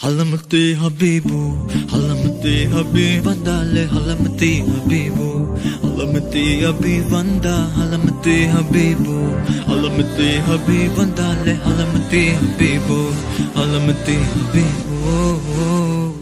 ஹலமத்தே ஹபீபு ஹலமத்தே ஹபீப் வந்தாலே ஹலமத்தே ஹபீபு ஹலமத்தே ஹபீப் வந்தா ஹலமத்தே ஹபீபு ஹலமத்தே ஹபீப் வந்தாலே ஹலமத்தே ஹபீபு ஹலமத்தே ஹபீபு ஓ, ஓ.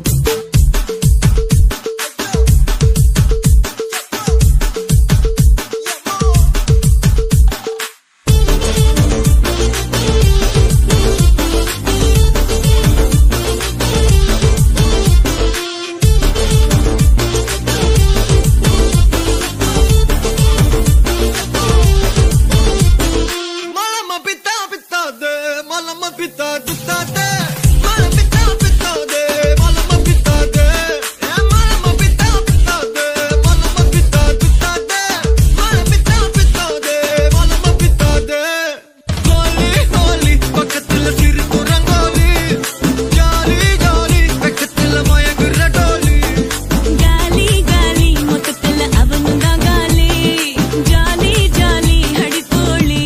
Malama pita pita de, malama pita pita de, malama pita pita de, malama pita de, eh, malama pita pita de, malama pita pita de, malama pita pita de, malama pita de. Holi Holi பக்கத்துல சிறு குரங்கோலி jolly jolly பக்கத்துல மயங்குற டோலி ಗಾಲಿ ಗಾಲಿ ಮೊತ್ತಲ್ಲ ಅವನು ಗಾಲಿ ಜಾಲಿ ಜಾಲಿ ಹಡಿಕೋಳಿ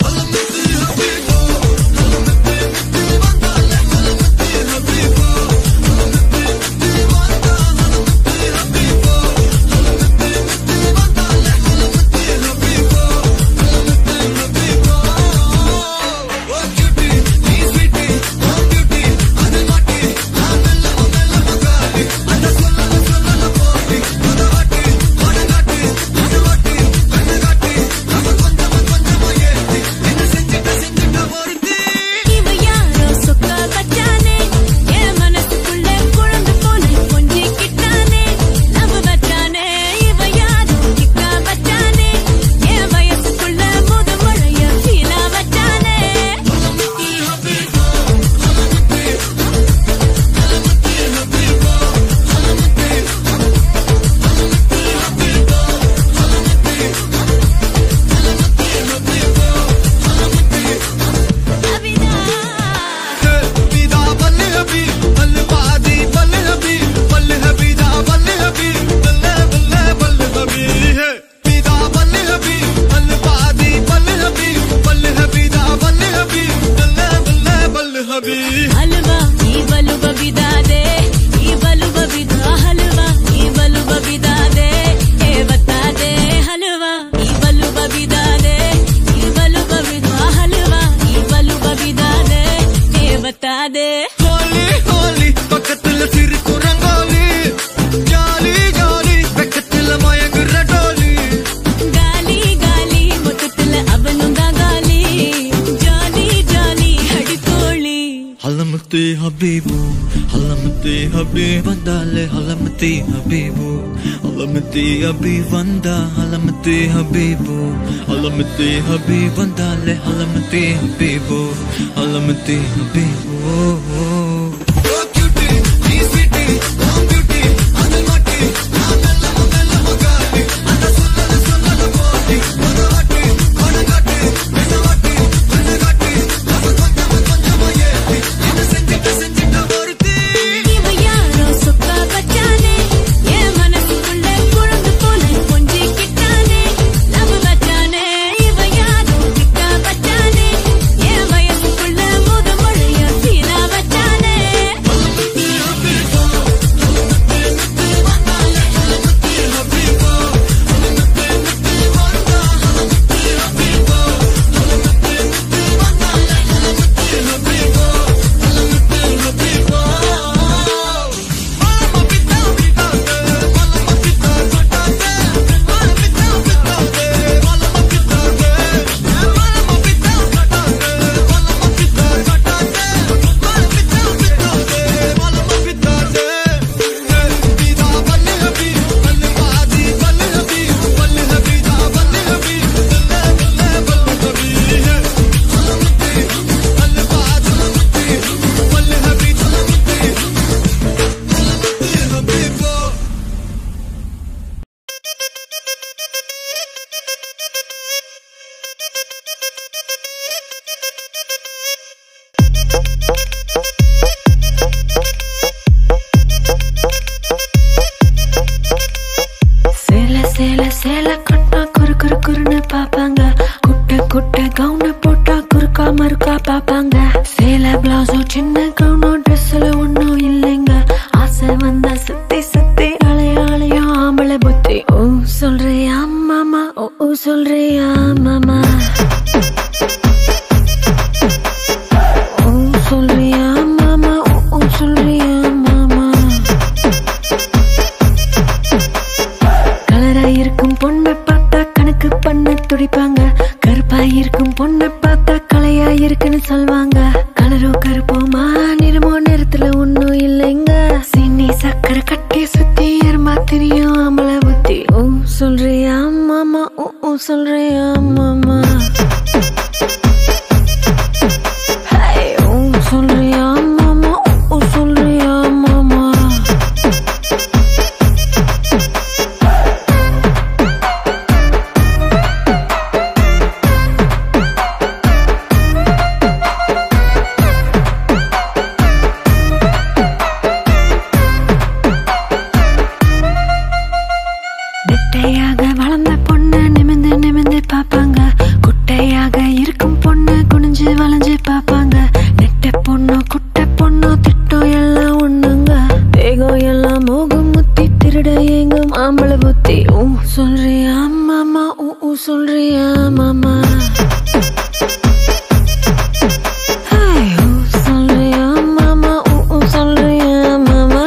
இவ யாரோ சொக்க வச்சானே என் மனசுக்குள்ள குழந்தை போல கொஞ்சிக்கிட்டானே லவ் வச்சானே இவ யாரோ கிக்க வச்சானே என் வயசுக்குள்ள முத மழைய சீலா வச்சானே அபிதா بيدا بل هبي بل بعدي بل هبي بل هبي دا بل هبي بل بل بل هبي بيدا بل هبي بل بعدي بل هبي بل هبي دا بل هبي بل بل بل هبي ಹಲ್ವಾ ಈ ಬಲು ಬಬಿದಾದೆ ಈ ಬಲು ಬಬಿದ ಹಲ್ವಾ ಈ ಬಲು ಬಬಿದಾದೆ ಏ ಬತ್ತಾದೆ ಹಲ್ವಾ ಈ ಬಲು ಬಬಿದಾದೆ ಈ ಬಲು ಬಬಿದ ಹಲ್ವಾ ಈ ಬಲು ಬಬಿದಾದೆ ಏ ಬತ್ತಾದೆ ஹோலி ஹோலி பக்கத்துல சிறு குரங்கோலி ஜாலி ஜாலி பக்கத்துல மயங்குற டோலி ಗಾಲಿ ಗಾಲಿ ಮೊತ್ತಲ್ಲ ಅವನುಂದ ಗಾಲಿ ಜಾಲಿ ಜಾಲಿ ಹಡಿಕೋಳಿ ஹலமத்தே ஹபீபு ஹலமத்தே ஹபீப் வந்தாலே ஹலமத்தே ஹபீபு ஹலமத்தே ஹபீப் வந்தா ஹலமத்தே ஹபீபு ஹலமத்தே ஹபீப் வந்தாலே ஹலமத்தே ஹபீபு ஹலமத்தே ஹபீபு ஓ, ஓ. ஓ கியூட்டி நீ ஸ்வீட்டி ஓ பியூட்டி அது மாட்டி நான் மெல்ல மெல்ல மகாடி அந்த சொல்லல சொல்லல போட்டி ஒரு வாட்டி கொடங்காட்டி ரெண்டு வாட்டி ரெண்டு காட்டி அது கொஞ்சம் கொஞ்சமா ஏத்தி என்ன செஞ்சிட்ட செஞ்சிட்ட ஒருத்தி இவ யாரோ சொக்க வச்சானே என் மனசுக்குள்ள குழந்தை போல கொஞ்சிக்கிட்டானே லவ் வச்சானே இவ யாரோ கிட்ட வச்சானே என் வயசுக்குள்ள முத மழைய சீலா வச்சானே சொல்றியா மாமா Hey, ஊ சொல்றியா மாமா ஊ சொல்றியா மாமா நெட்டையாக வளர்ந்த பொண்ணு நிமிந்து நிமிந்து பாப்பாங்க குட்டையாக இருக்கும் பொண்ணு குனிஞ்சு வளைஞ்சு பாப்பாங்க நெட்ட பொண்ணு குட்டை பொண்ணு திட்டம் எல்லாம் ஒண்ணுங்க தேகம் எல்லாம் மோகம் முத்தி திருட எங்கும் ஆம்பளை புத்தி ஊ சொல்றியா மாமா ஊ ஊ சொல்றியா மாமா Hey, ஊ சொல்றியா மாமா ஊ ஊ சொல்றியா மாமா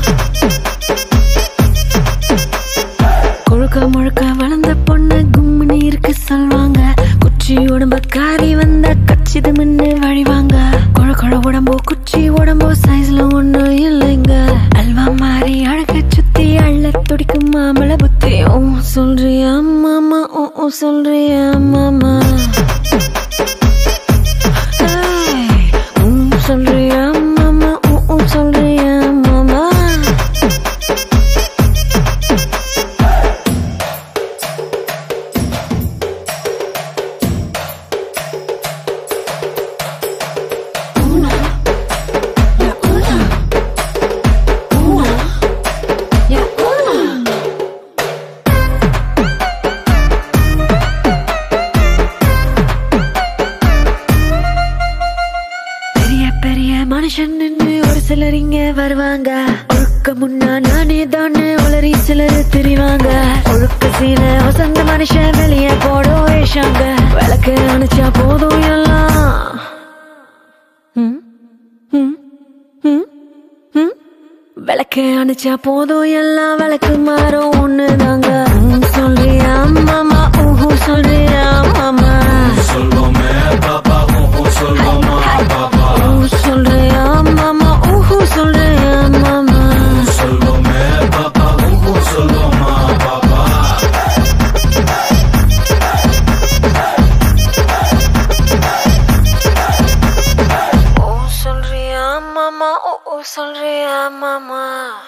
கொழுக்க முழுக்க வளர்ந்த பொண்ணு கும்மினி இருக்கு சொல்வாங்க குச்சி உடம்ப காரி வந்த கச்சிது மின்னு வழிவாங்க கொழ கொழ உடம்போ குச்சி உடம்போ சைஸ்ல ஒண்ணும் இல்லைங்க அல்வா மாறி அழக சுத்தி அள்ள துடிக்கும் மாமள புத்தி ஓ சொல்றியா மாமா ஓ ஓ சொல்றியா மாமா Hey, உம் சொல்றியா மாமா ஊ ஊ சொல்றியா மாமா பெரிய பெரிய மனுஷன் நின்னு ஒரு சிலர் இங்க வருவாங்க ஒழுக்க முன்னா நானே தானே உளறி சிலர் திரிவாங்க ஒழுக்க சீல வசந்த மனுஷன் வெளியே போடும் வேஷாங்க விளக்கு அணைச்சா போதும் எல்லாம் ம், ம், ம், ம். விளக்கு அணைச்சா போதும் எல்லாம் விளக்கு மாறும் ஒண்ணுதாங்க ம், சொல்றியா மாமா ஊஹு சொல்றியா மாமா சொல்வோமே பாப்பா ஊஹூ சொல்வோமா பாப்பா ஊ சொல்றியா மாமா ஊஹு சொல்றியா மாமா சொல்வோமே பாப்பா ஊஹூ சொல்வோமா பாப்பா ஓ சொல்றியா மாமா ஓ ஓ சொல்றியா மாமா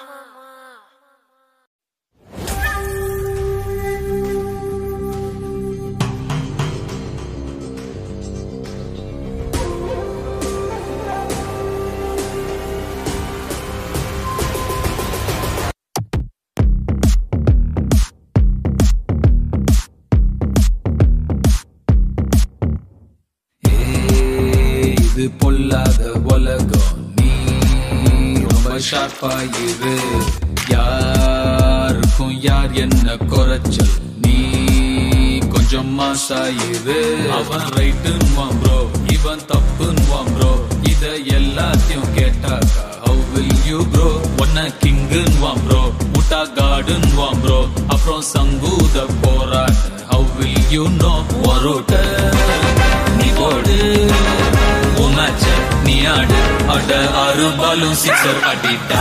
ஏய், இது பொல்லாத உலகம் நீ ரொம்ப ஷார்ப்பா இரு யாருக்கும் யார் என்ன குறைச்சல் நீ கொஞ்சம் மாசாயிரு அவன் ரைட்டுன்னு ப்ரோ இவன் தப்புன்னு ப்ரோ இத எல்லாத்தையும் கேட்டாக்கா how will you bro ஒன்ன கிங்குன்னு ப்ரோ முட்டா காடுன்னு ப்ரோ அப்புறம் சங்கூத போராட்ட how will you know ஒருட்ட நீ போடு உன் மேட்ச நீ ஆடு அட ஆறு பாலும் சிக்ஸர் அடிட்டா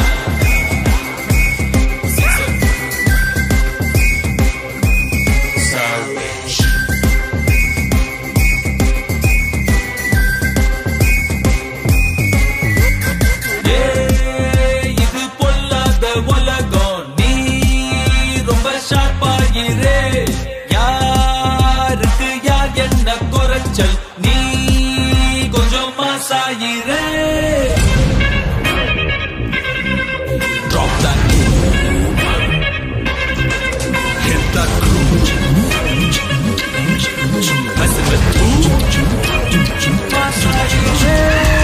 Savage. ஏய், இது பொல்லாத உலகம் நீ ரொம்ப ஷார்ப்பாயிரே யாருக்கு யார் என்ன குறைச்சல் நீ கொஞ்சம் மாசாயிரே Drop that Hit that groove Messing with two Masajiре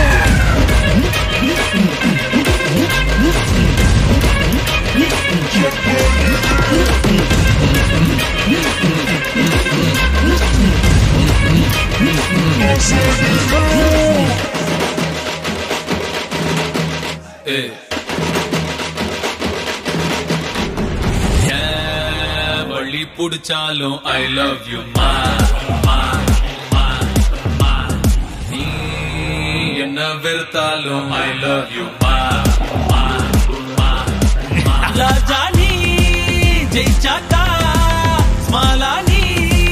ஏய். ஏன் வழி புடிச்சாலும் ஐ லவ் யூ மா மா, மா, மா. நீ என்ன வெறுத்தாலும் ஐ லவ் யூ மா மா, மா, மா. ராஜா நீ ஜெயிச்சாக்கா ஸ்மாலா நீ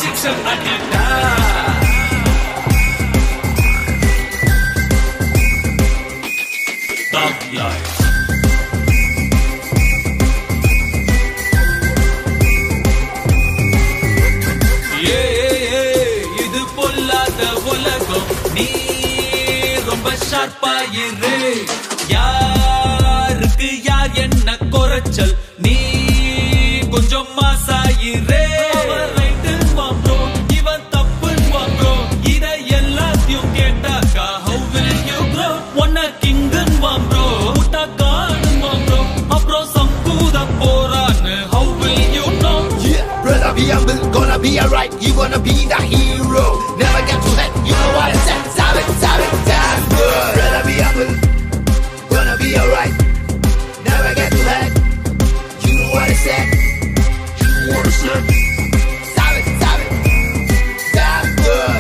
சிக்ஸர் அடிடா Top life. ஏ, ஏ, ஏ, இது பொல்லாத உலகம் நீ ரொம்ப ஷார்ப்பா இரு யாருக்கு யார் என்ன குறைச்சல் நீ கொஞ்சம் மாசாயிரே அவன் ரைட்டுன்னுவான் bro, இவன் தப்புன்னுவான் bro. இதை எல்லாத்தையும் கேட்டாக்கா how will you grow? உன்னை கிங்குன்னுவான் bro, விட்டா காடுன்னுவான் bro. அப்புறம் சம்பூத போறான்னு how will you know? Yeah, brother, be humble, gonna be alright. You gonna be the hero. Never get too late. You know what I said. Savage, savage, that's good. Brother, be humble, gonna be alright. Never get too late. You know what I said. You know what I said. Savage, savage, that's good.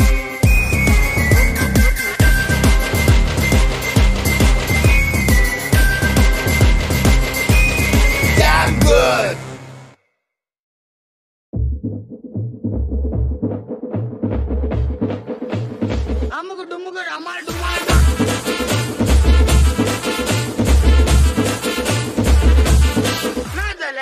Damn good. அம்முக்கு டும்முக்கு அம்மாள் டும்மாள் என்னதலே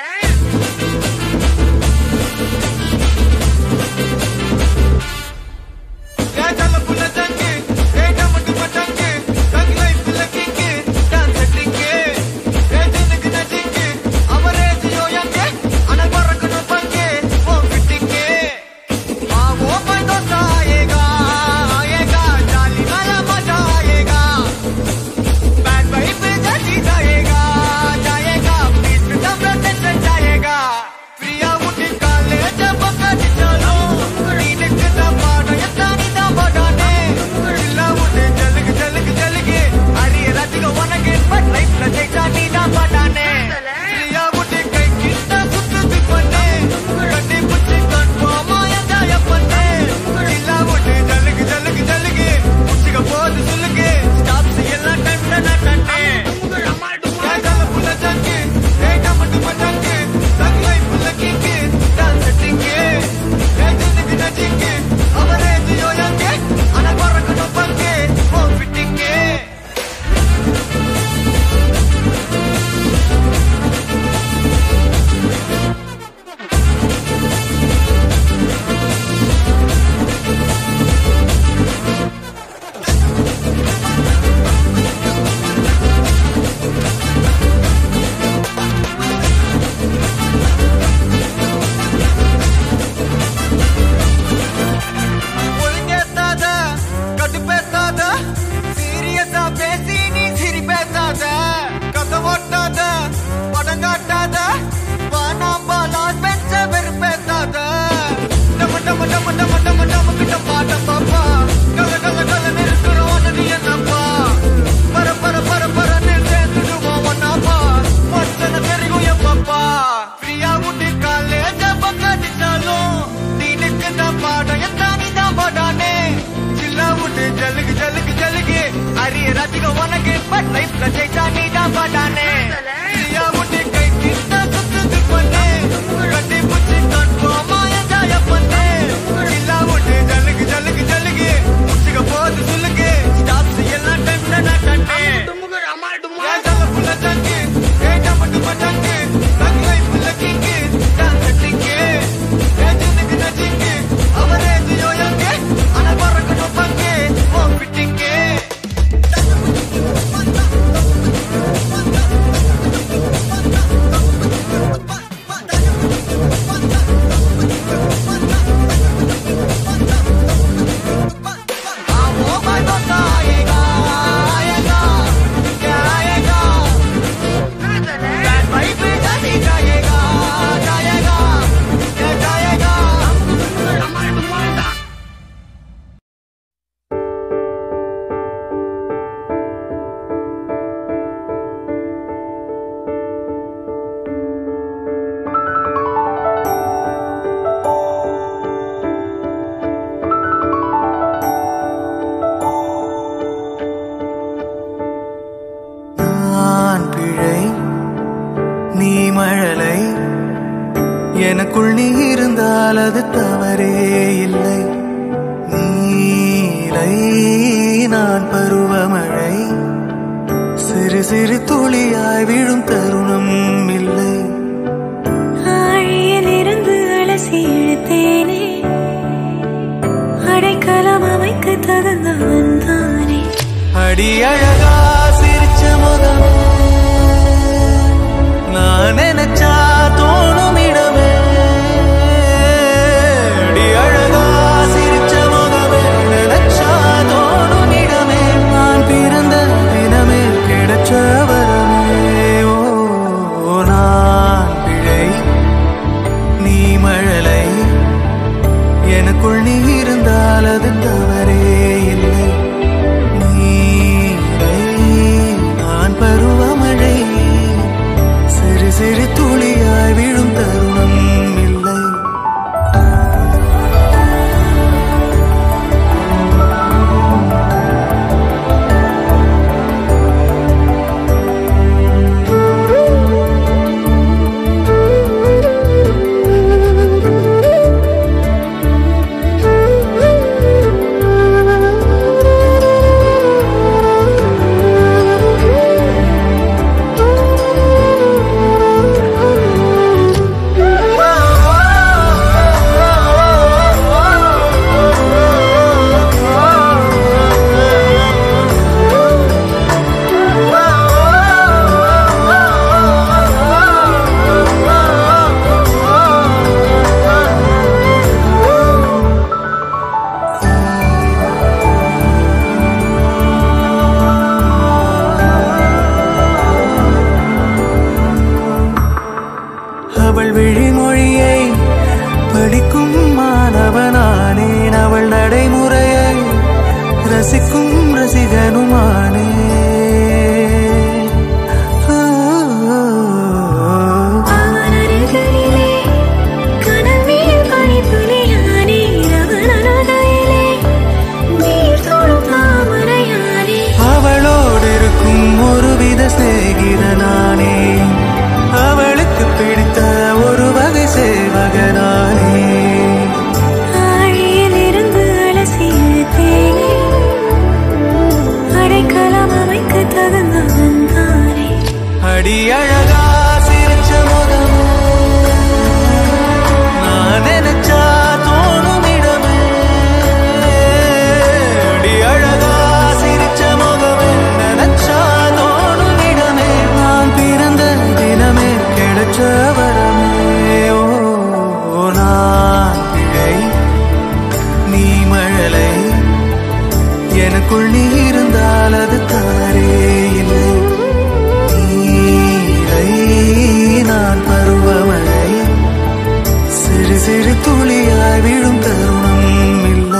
ஏதல புள்ள தங்கு ஏட மட்டும் மட்டங்கு தங்கு லைஃப்ல king dance setting ஏஜனுக்கு நச்சிங்கு அவரே ஜியோயங்க அனல் பறக்கணும் பங்கு ஓ ஃபிட்டிங்கு आ वो पर दोस्त आएगा आएगा जाली वाला मजा आएगा बैड बाई पे जाती जाएगा जाएगा बीच में सब टेंशन जाएगा प्रिया उठी काले जब कट चलो नींद का पाड़ा या तानी दा बड़ाने चिल्ला उठे जलग जलग जलगे अरे रात को वन के बट लाइफ लगे जानी दा बड़ाने प्रिया उठी कई कितना सुख भी बने कटी पुच्ची कंफर्म आया जाया पन्ने चिल्ला उठे जलग जलग जलगे उसी का बहुत सुलगे स्टॉप से ये ला टाइम ना टन्ने जल पुला जंगे ए टमट मटंगे संग लाइफ लगिंगे डांस सेटिंगे ए जिंदगी नचिंगे அவரே ஜியோயங்க அன பறக்கணும் பங்கே ஓ ஃபிட்டிங்கே ஒழுங்கேத்தாத கடுப்பேத்தாத சீரியஸா பேசி நீ சிரி பேசாத கதை ஓட்டாத படம் காட்டாத வானாம்பா லாஸ் பெஞ்ச வெறுப்பேத்தாத டம டம டம டம டம டம கிட்ட பாட்ட பாப்பா கல கல கல நிறுத்துறோம் நீ என்னப்பா பர பர பர பர சேர்ந்துடுவோம் ஒன்னாப்பா மச்சன தெரியும் என் பாப்பா பிரியா உட்டி காலேஜ பக்காடிச்சாலும் தீனுக்கு தான் பாடம் எத்தானி தான் பாடானே சில்லா விட்டு ஜலுகு ஜலுகு ஜலுகு அரிய ரசிக உனக்கு பட் லைஃப்ல ஜெயிச்சா நீ தான் பாடானே பிரியா உட்டி கை கிட்ட சுத்துது பண்ணு கட்டி புச்சி கண்போமா என்ஜாய பண்ணு சில்லா விட்டு ஜலுகு ஜலுகு ஜலுகு முச்சுக்க போது சொல்லுங்க ஸ்டாப்ஸ் எல்லாம் டைம்ல நான் கண்ணே ஏதல புள்ள தங்கு ஏட மட்டும் மட்டங்கு தங்கு லைஃப்ல கிங்கு டான்ஸ் செட்டிங்கு ஏஜனுக்கு நச்சிங்கு அவரே ஜியோயங்க அன பறக்கணும் பங்கு ஓ ஃபிட்டிங்கு தவறே இல்லை நீலை நான் பருவமழை சிறு சிறு துளியாய் விழும் தருணம் இல்லை ஆழியிலிருந்து அலசி இழுத்தேனே அடைக்கலம் அமைக்க தகுந்தவன் தானே அடி அழகா சிரிச்ச முகமே நான் நினைச்சா தோணும் இடமே அடி அழகா சிரிச்ச முகமே நினைச்சா தோணும் இடமே நான் பிறந்த தினமே கிடைச்ச வரமே ஓ நான் பிழை நீ மழலை எனக்குள் நீ இருந்தால் அது தவறே இல்லை நீரை நான் பருவமழை சிறு சிறு துளியாய் விழும் தருணம் இல்லை அவள் விழிமொழியை படிக்கும் மாணவனானேன் அவள் நடைமுறையை ரசிக்கும் ரசிகனுமானே அவன் அருகிலே கனவில் பனித்துளியானே அவன் அனதையிலே நீர் தொடும் தாமரையானே அவளோடு இருக்கும் ஒருவித சிநேகிதனானே அவளுக்கு பிடித்த ஒரு வகை சேவகனானே ஆழியிலிருந்து அலசி இழுத்தேனே அடைக்கலம் அமைக்க தகுந்தவன் தானே அடி அழகா சிரிச்ச முகமே நான் நினைச்சா தோணும் இடமே அடி அழகா சிரிச்ச முகமே நினைச்சா தோணும் இடமே நான் பிறந்த தினமே கிடைச்ச வரமே ஓ நான் பிழை நீ மழலை எனக்குள் நீ இருந்தால் அது தவறே இல்லை நீரை நான் பருவமழை சிறு சிறு துளியாய் விழும் தருணம் இல்லை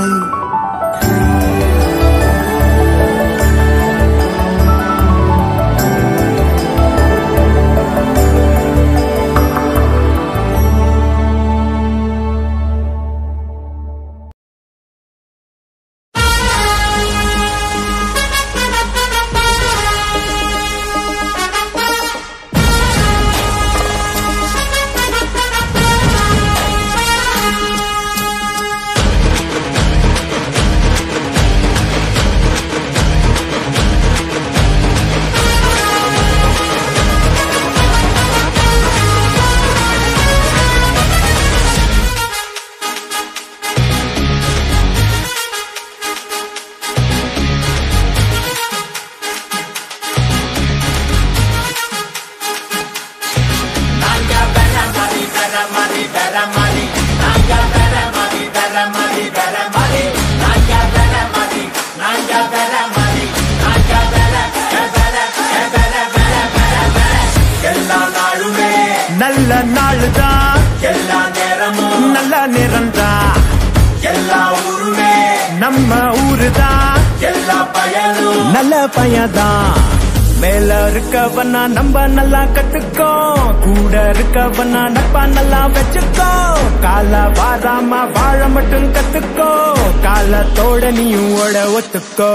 நல்ல நாளுதான் எல்லா நேரமும் நல்ல நேரம்தான் எல்லா ஊருமே நம்ம ஊருதான் எல்லா பயனும் நல்ல பையதான் மேல இருக்கவனா நம்ம நல்லா கத்துக்கோ கூட இருக்கவனா நட்பா நல்லா வச்சுக்கோ கால வாராம வாழ மட்டும் கத்துக்கோ காலத்தோட நீயும் ஓட ஒத்துக்கோ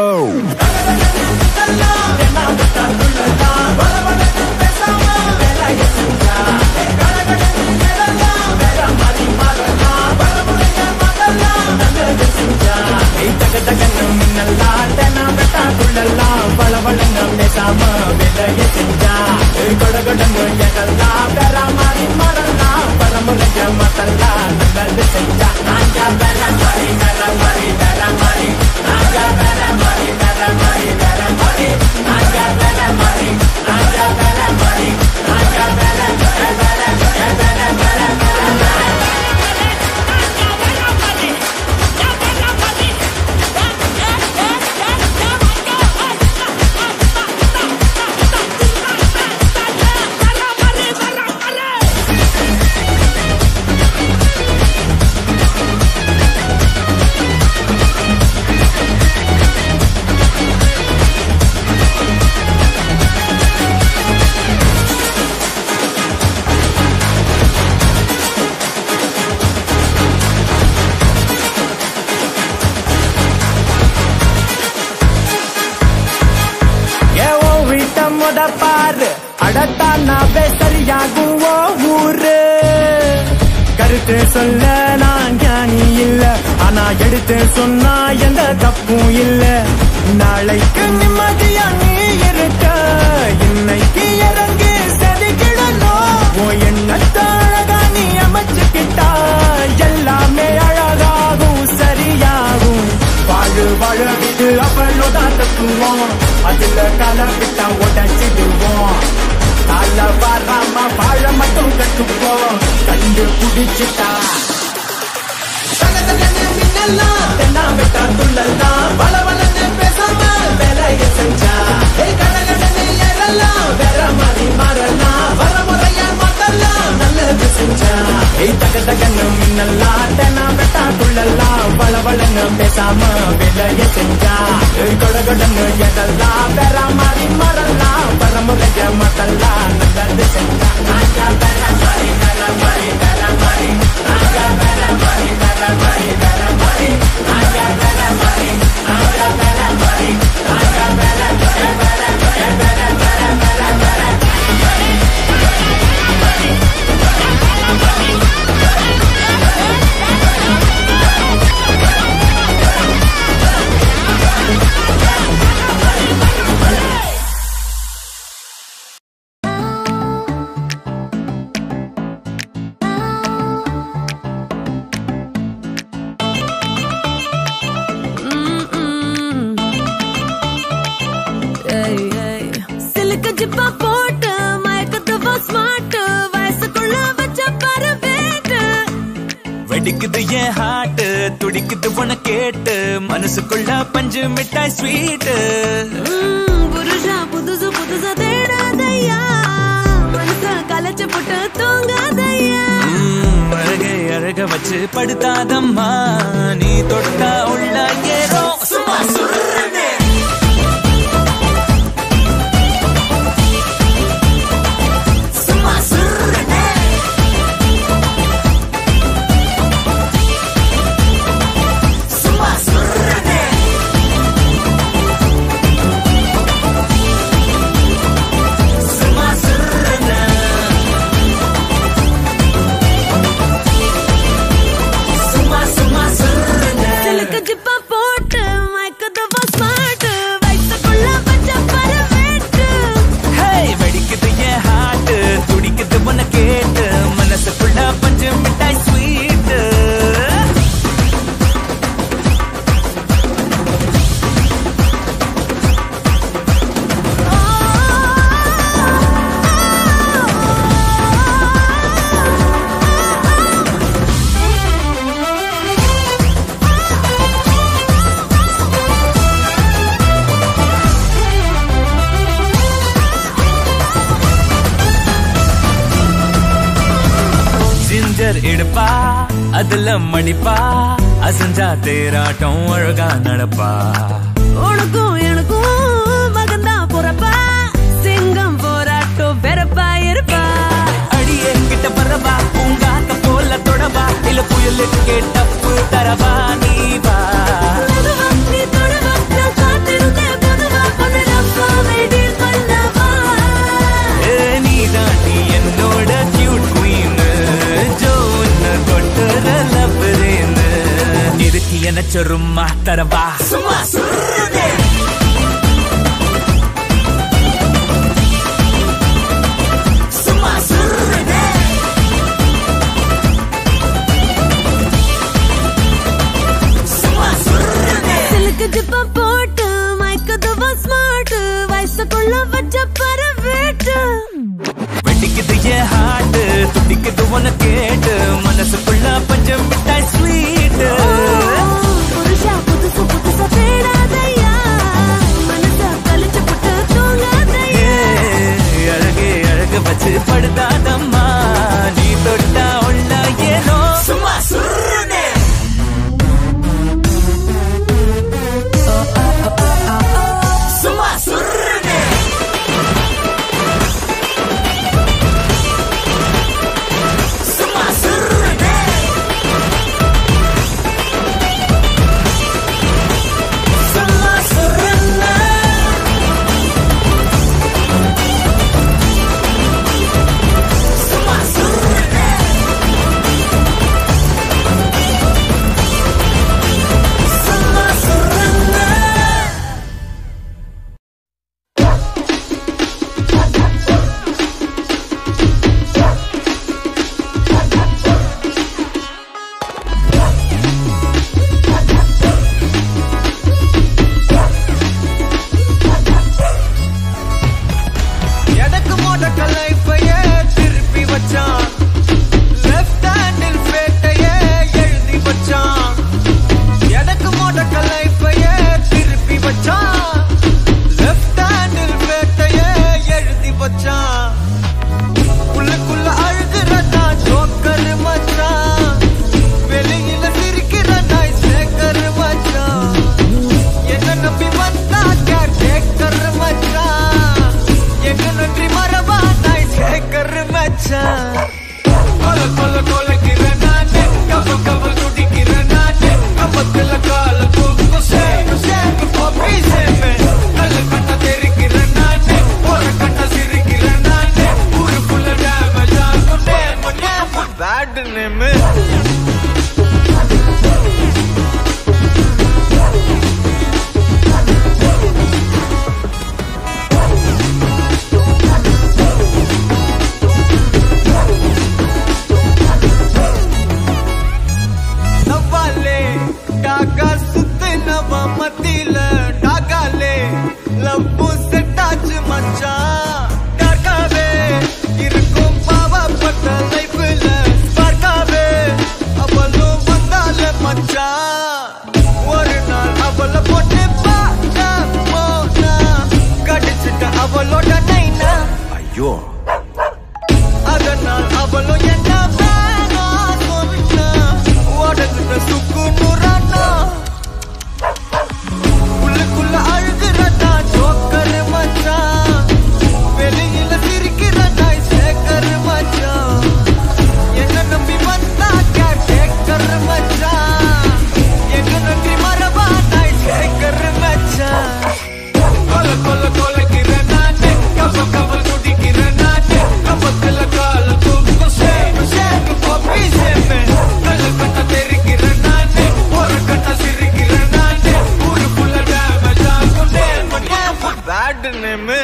தொட பாரு அடத்தானாவே சரியாகும் ஓ ஊரு கருத்து சொல்ல நான் ஞானி இல்ல ஆனா எடுத்து சொன்னா எந்த தப்பும் இல்ல நாளைக்கு நிம்மதியா நீ இருக்க இன்னைக்கு இறங்கி செதுக்கிடணும் உன் எண்ணத்தை அழகா நீ அமைச்சுக்கிட்டா எல்லாமே அழகாகும் சரியாகும் வாழு வாழ விட்டு அவளோட தத்துவோம் அதுல கலப்பிட்டா உடச்சிடுவோம் கால வராம வாழ மட்டும் கட்டுப்போம் கண்டு குடிச்சுட்டா தெல்லாம் விட்டா துள்ளல்லாம் வள வளன்னு பேசாம வேலையை செஞ்சா ஏய் கடகடன்னு ஏறலாம் வேற மாதிரி மாறலாம் வர முறையா மாத்தலாம் நல்லது செஞ்சா ஏய் தக தகன்னு மின்னல்லாம் தெல்லாம் விட்டா துள்ளல்லாம் வள வளன்னு பேசாம வேலையை செஞ்சா ஏய் கடகடன்னு ஏறலாம் வேற மாதிரி மாறலாம் வர முறையா மாத்தலாம் நல்லது செஞ்சா நாங்க வேற மாதிரி வேற மாதிரி வேற மாதிரி நாங்க வேற மாதிரி வேற மாதிரி வேற மாதிரி நாங்க வேற மாதிரி நாங்க வேற மாதிரி நாங்க வேற வேற வேற வேற வேற வேற வேற சிலுக்கு ஜிப்பா போட்டு மயக்கத்துவா ஸ்மார்ட் வயசுக்குள்ள வச்ச பாரு வேட்டு வெடிக்குது என் ஹார்ட் துடிக்குது உன கேட்டு மனசுக்குள்ள பஞ்சு மிட்டாய் ஸ்வீட்டு ம், புருஷா புதுசு புதுசா தேடாதையா மனச கலைச்சு போட்டு தூங்காதையா அழகை அழக வச்சு படுத்தாதம்மா நீ தொட்டா உள்ள ஏறோ சும்மா சுடுறனே சும்மா சுடுறனே சும்மா சுடுறனே சும்மா சுடுறனே சும்மா சும்மா சுடுறனே சிலுக்கு ஜிப்பா போட்டு மயக்கத்துவா ஸ்மார்ட் வயசுக்குள்ள வச்ச பாரு வேட்டு ஹேய் வெடிக்குது என் ஹார்ட் துடிக்குது உன கேட்டு மனசுக்குள்ள பஞ்சு மிட்டாய் ஸ்வீட் ஜிஞ்சர் இடுப்பா அதுல மடிப்பா அசஞ்சா தேராட்டம் அழகா நடப்பா உனக்கும் எனக்கும் மகந்தா பொறப்பா சிங்கம் போராட்டம் பெறப்பா இருப்பா அடியே கிட்ட பரவா பூங்காக்க போல தொடவா இல்ல புயலுக்கு டப்பு தரவா நீ வா பொதுவா நீ தொடுவா நான் காத்திருந்தேன் பொதுவா பொண்ணு ரப்பா வெடில் பண்ணவா ஏ, நீதான் நீ என்னோட cute queen. ஜோன்னு கொட்டுற loverன்னு. இதுக்கு என்ன சொருமா தரவா சும்மா சுடுறதே சும்மா சுடுறதே சும்மா சுடுறதே சிலுக்கு ஜிப்பா போட்டு மயக்கத்துவா ஸ்மார்ட் வயசுக்குள்ள வச்ச பாரு வேட்டு வெடிக்குது என் ஹார்ட் துடிக்குது உன கேட்டு மனசுக்குள்ள பஞ்சம் மிட்டாய் ஸ்வீட் புருஷா புதுசு புதுசா தேடாதையா மனச கழிச்சு போட்டு தூங்காதையா அழகே அழக வச்சு படுதாதம்மா நீ தொட்டா உள்ள ஏனோ சும்மா சுடுறனே சும்மா சுடுறனே சும்மா சுடுறனே sure. அதனால் அவளும் என்ன வேணாம் சொன்னா உடலுக்கு சுக்கு நுறானா உள்ளுக்குள்ள அழுகிறதா ஜோக்கர் மச்சான் வெளியில சிரிக்கிறதா சேக்கர் மச்சான் என்ன நம்பி வந்தா கேட்டேக்கர் மச்சான் என்ன நன்றி மரபாதா சேக்கர் மச்சான் கொல கொல கொலைக்கிற நானே கவ கவல் குடிக்கிற நானே கம்பத்துல கால தூக்கு சேம சேம பொப்பி சேம கல்ல கட்ட தெரிக்கிற நானே ஒரு கட்ட சிரிக்கிற நானே ஊருக்குள்ள டேமேஜ் ஆகும் நேம நேம பேட் நேமு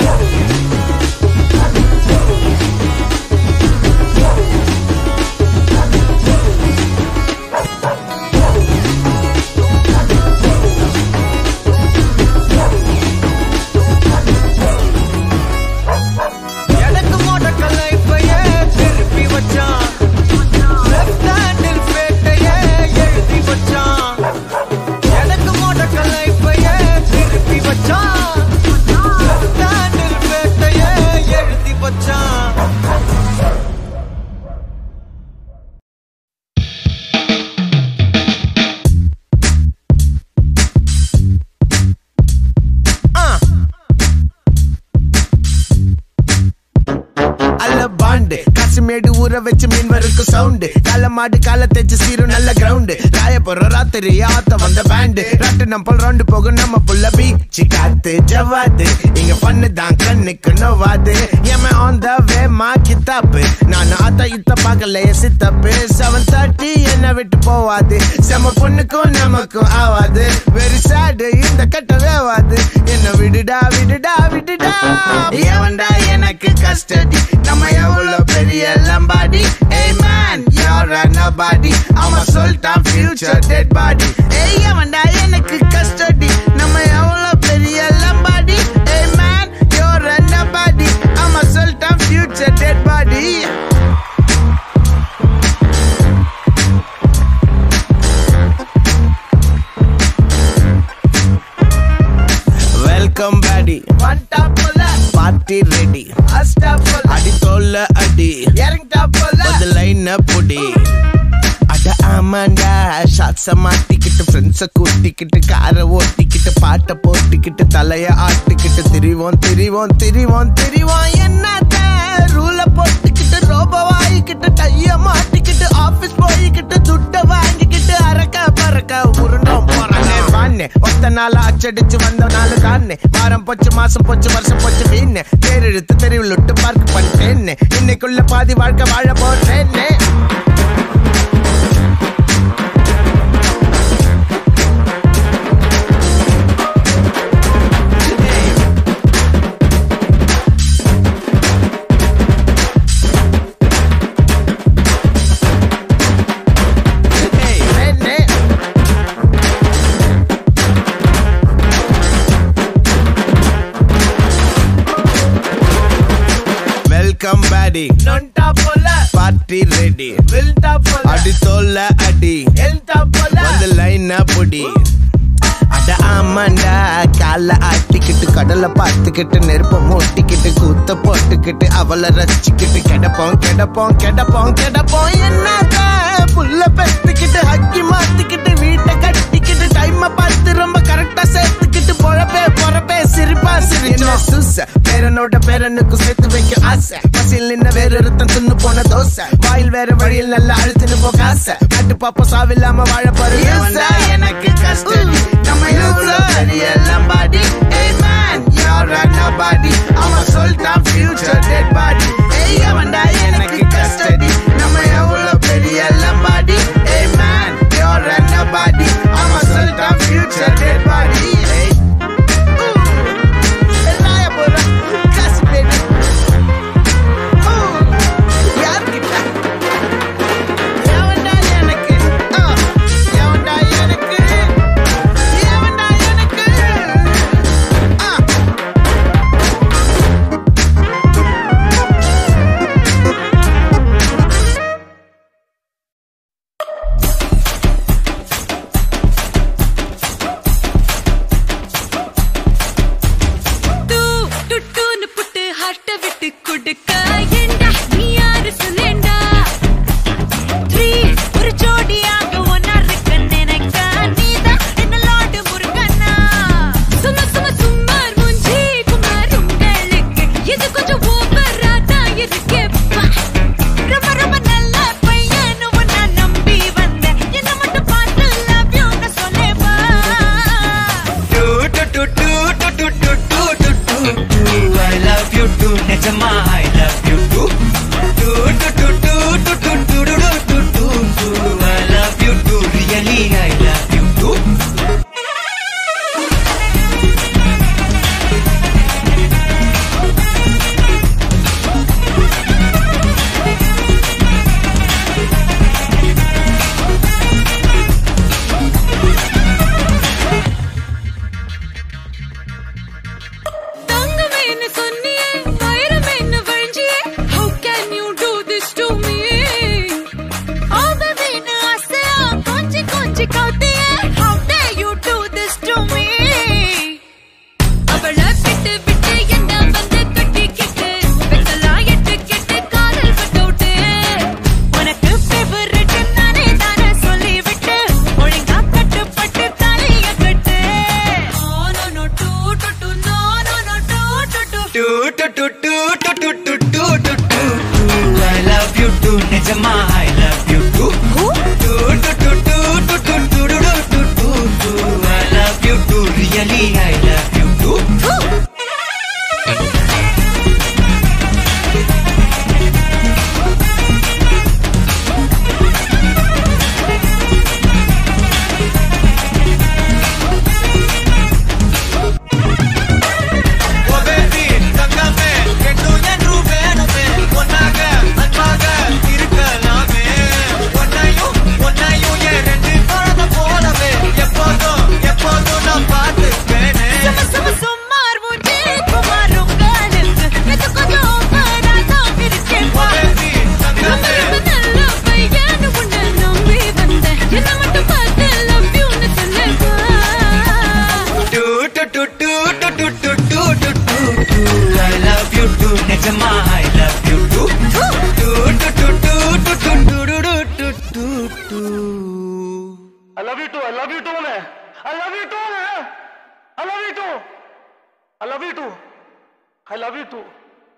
எனக்கு மோடக்க லைஃபையே திருப்பி வச்சான் லெஃப்ட் ஹேண்டில் பேட்டையே எழுதி வச்சான் எனக்கு மோடக்க லைஃபையே திருப்பி வச்சான் லெஃப்ட் ஹேண்டில் பேட்டையே எழுதி வச்சான் அல்ல பாண்டு காசுமேடு ஊற வச்சு மீன் வரைக்கும் சவுண்டு கால மாடு கால தேச்சு சீரும் நல்ல கிரவுண்டு ராயபுரம் ராத்திரி ஆத்த வந்த பேண்டு ராட்டு நம்ம ரவுண்டு போகும் நம்ம புள்ள பீச்சு காத்து ஜவாது இங்க பண்ணு தான் கண்ணுக்கு நோவாது ஏம ஆன் த வே மா கித்தாப்பு நான் ஆத்த இத்த பார்க்கலையே சித்தப்பு செவன் தேர்ட்டி என்ன விட்டு போவாது செம பொண்ணுக்கும் நமக்கும் ஆவாது வெரி சேடு இந்த கட்ட வேவாது என்ன விடுடா விடுடா விடுடா எவன்டா எனக்கு கஸ்டடி நம்ம எவ்வளவு பெரிய லம்பாடி ஏய் மேன் you're a nobody அவன் சொல்லிட்டான் future dead body ஏய் எவன்டா எனக்கு கஸ்டடி நம்ம எவ்வளவு பெரிய லம்பாடி ஏய் மேன் you're a nobody அவன் சொல்லிட்டான் future dead body வெல்கம் பேடி பார்ட்டி ரெடி அடி தோல்ல அடி அந்த லைன் புடி அட ஆமாண்டா ஷாட்ஸ மாட்டிக்கிட்டு ஃப்ரெண்ட்ஸ கூட்டிக்கிட்டு காரை ஓட்டிக்கிட்டு பாட்டை போட்டுக்கிட்டு தலைய ஆட்டிக்கிட்டு திரிவோம் திரிவோம் திரிவோம் திரிவோம் என்னத்த ரூல போட்டுக்கிட்டு ரோப வாங்கிக்கிட்டு டைய மாட்டிக்கிட்டு ஆபீஸ் போய்கிட்டு துட்ட வாங்கிக்கிட்டு அரக்க பறக்க உருண்டோம் போறானே வாண்ணே ஒத்த நாள் அச்சடிச்சு வந்த நாலு காண்ணே வாரம் போச்சு மாசம் போச்சு வருஷம் போச்சு வீணே தேர் இழுத்து தெருவில் விட்டு பார்க்க பண்ணிட்டேன்னு இன்னைக்குள்ள பாதி வாழ்க்கை வாழ போட்டேன்னே வெல்கம் பேடி பார்ட்டி ரெடி அடி தோல்ல அடி வந்து லைன் புடி அட ஆமாண்டா கால ஆட்டிக்கிட்டு கடலை பார்த்துக்கிட்டு நெருப்ப மூட்டிக்கிட்டு கூத்த போட்டுக்கிட்டு அவளை ரசிச்சுக்கிட்டு கிடப்போம் கிடப்போம் கிடப்போம் கிடப்போம் என்னத புல்ல பெத்துக்கிட்டு அக்கி மாத்திக்கிட்டு வீட்டை கட்டிக்கிட்டு டைம பார்த்து ரொம்ப கரெக்டா சேர்த்துக்கிட்டு பொழப்பே பொறப்பே சிரிப்பா சிரிச்சோ சுச பேரனோட பேரனுக்கு சேர்த்து வைக்க ஆசை பசியில் நின்ன வேற ஒருத்தன் தின்னு போன தோசை வாயில் வேற வழியில் நல்லா அழுத்துன்னு போக ஆசை கட்டு பாப்பா சாவில்லாம வாழ போறேன் எனக்கு கஷ்டம் நம்ம எவ்வளோ பெரிய லம்பாடி ஏய் மேன் you're a nobody அவன் சொல்லிட்டான் future dead body ஏய் அவன்டா எனக்கு கஸ்டடி நம்ம எவ்வளோ பெரிய லம்பாடி ஏய் மேன் you're a nobody அவன் சொல்லிட்டான் future dead body ஏய் ராயபுரம் காசுபேட்டை யார்கிட்ட எவன்டா எனக்கு ஆ, எவன்டா எனக்கு எவன்டா எனக்கு ஆ too. I love you too, man. I love you too, man. I love you too. I love you too. I love you too.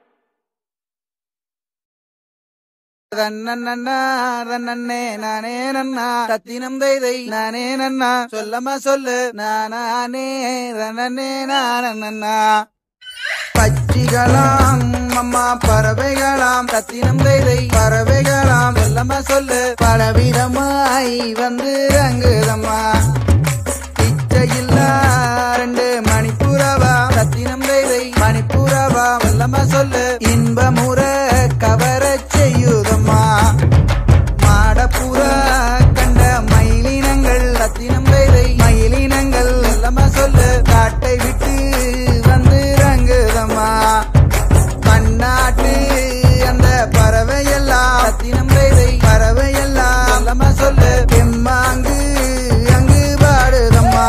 ரன்னண்ணா ரன்னண்ணே நானே நன்னா ரத்தினம் தைதை நானே நன்னா சொல்லம்மா சொல்லு நானே ரன்னண்ணே நானண்ணா பச்சிகளாம் அம்மா பறவைகளாம் ரத்தினம் தைதை பறவைகளாம் சொல்லம்மா சொல்லு பலவிதமாய் வந்து ரங்குதம்மா இச்சையில்லா ரெண்டு மணிப்புறவா ரத்தினம் தைதை மணிப்புறவா வல்லம்மா சொல்லு இன்பமுற கவரச் செய்யுதம்மா மாடப்புறா கண்ட மயிலினங்கள் ரத்தினம் தைதை மயிலினங்கள் வல்லம்மா சொல்லு காட்டை விட்டு வந்து ரங்குதம்மா பன்னாட்டு அந்த பறவையெல்லாம் ரத்தினம் தைதை பறவையெல்லாம் வல்லம்மா சொல்லு எம்மாங்கு அங்கு பாடுதம்மா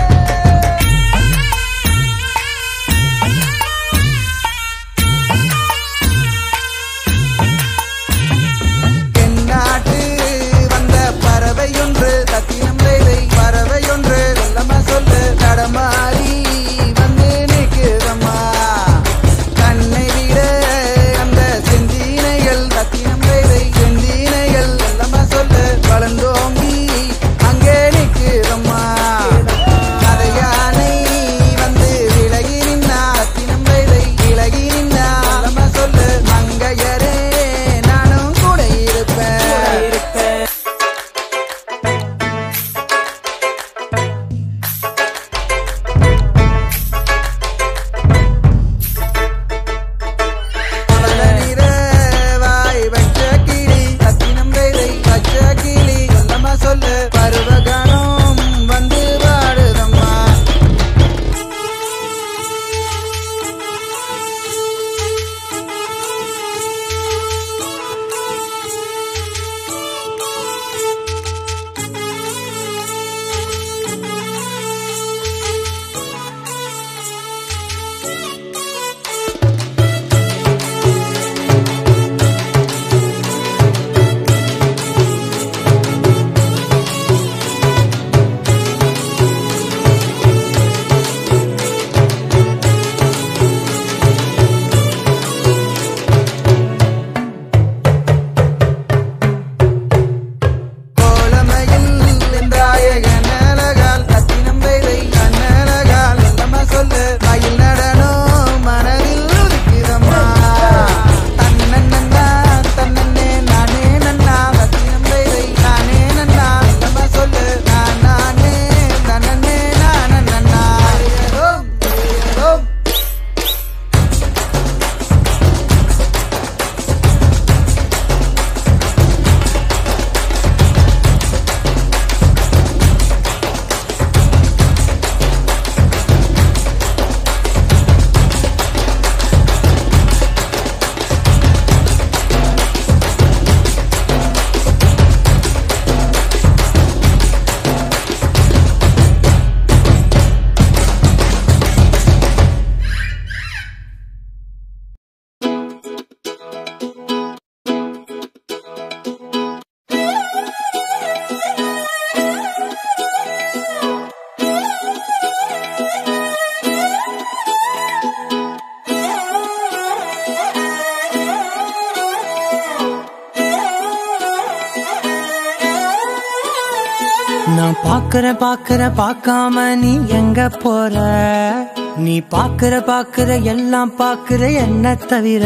தென்னாட்டு வந்த பறவையொன்று ரத்தினம் தைதை பறவையொன்று சொல்லம்மா சொல்லு தடமாறி வந்து நிற்குதம்மா கண்ணை விட அந்த செந்தீனைகள் ரத்தினம் தைதை செந்தீனைகள் சொல்லம்மா சொல்லு வளர்ந்தோங்கி அங்கே நிற்குதம்மா கதையானை வந்து விலகி நின்னா ரத்தினம் தைதை விலகி நின்னா சொல்லம்மா சொல்லு மங்கையரே நானும் கூட இருப்பேன் பலநிற வாய் வச்ச கிளி ரத்தினம் தைதை வச்ச கிளி சொல்லம்மா சொல்லு பருவகாலம் வந்து பாடுதம்மா கோலமையில் என்றாய கண்ணழகால் ரத்தினம் தைதை கண்ணழகால் சொல்லம்மா சொல்லு மயில் நடனோ மனதில் உதிக்குதம்மா தன்னண்ணா தன்னண்ணே நானே நன்னா ரத்தினம் தைதை நானே நன்னா சொல்லம்மா சொல்லு நான் நானே தன்னண்ணே நானண்ணா ஏதோம் ஏதோம் நான் பாக்குற பாக்குற பார்க்காம நீ எங்க போற நீ பாக்குற பாக்குற எல்லாம் பாக்குற என்ன தவிர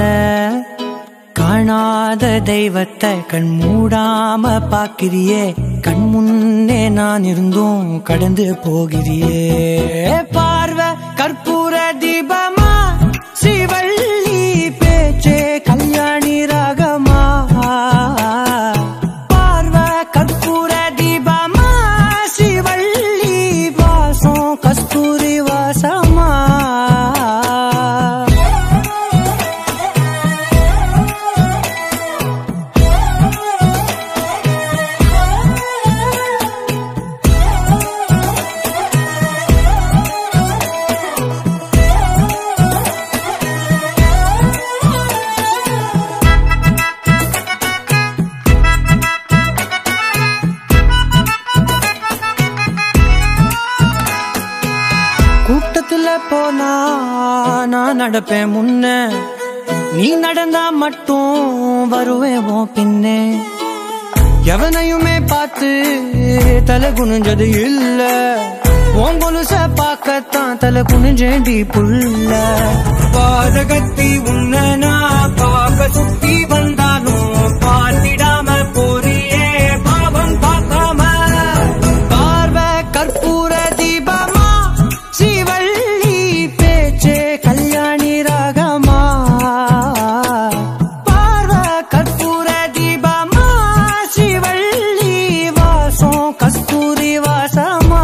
காணாத தெய்வத்தை கண் மூடாம பாக்கிறியே கண் முன்னே நான் இருந்தும் கடந்து போகிறியே பார்வை கற்பூர தீபமா சிவள்ளி பேச்சே கல்யாணி ராகமா பார்வை கற்பூர தீபமா சிவள்ளி வாசம் கஸ்தூரி வாசமா ஆ போனா நான் நடப்பேன் முன்ன நீ நடந்தா மட்டும் வருவேன் உன் பின்னே எவனையுமே பார்த்து தலை குனிஞ்சது இல்ல உன் கொலுச பார்க்கத்தான் தலை குனிஞ்சேண்டி புள்ள பாதகத்தி உன்ன நான் பார்க்க சுத்தி வந்தாலும் பார்த்திடாம போறியே பாவம் பார்க்காம பார்வை கற்பூர தீபமா சிவள்ளி பேச்சே கல்யாணி ராகமா பார்வை கற்பூர தீபமா சிவள்ளி வாசம் கஸ்தூரி வாசமா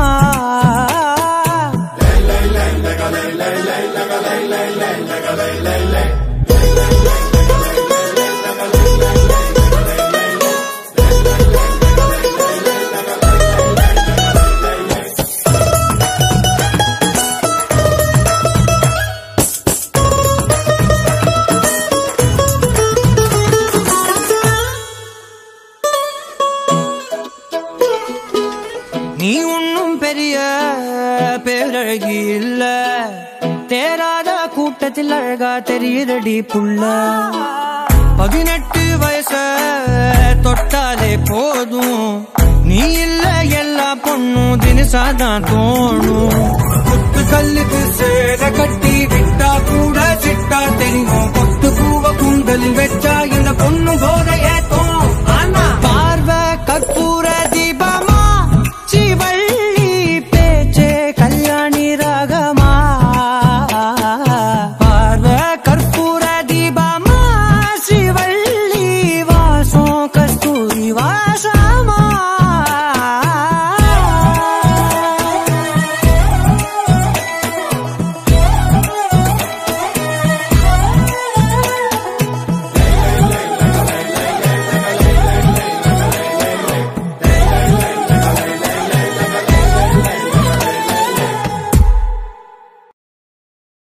நீ ஒன்னும் பெரிய பேரழகி இல்ல தேராத கூட்டத்தில் அழகா தெரியுதடி புள்ள பதினெட்டு வயச தொட்டாலே போதும் நீ இல்ல எல்லா பொண்ணும் தினசாதான் தோணும் குத்து கல்லுக்கு சேர கட்டி விட்டா கூட சிட்டா தெரியும் கொத்து பூவ கூந்தலில் வச்சா இந்த பொண்ணு போத ஏத்தோம் ஆனா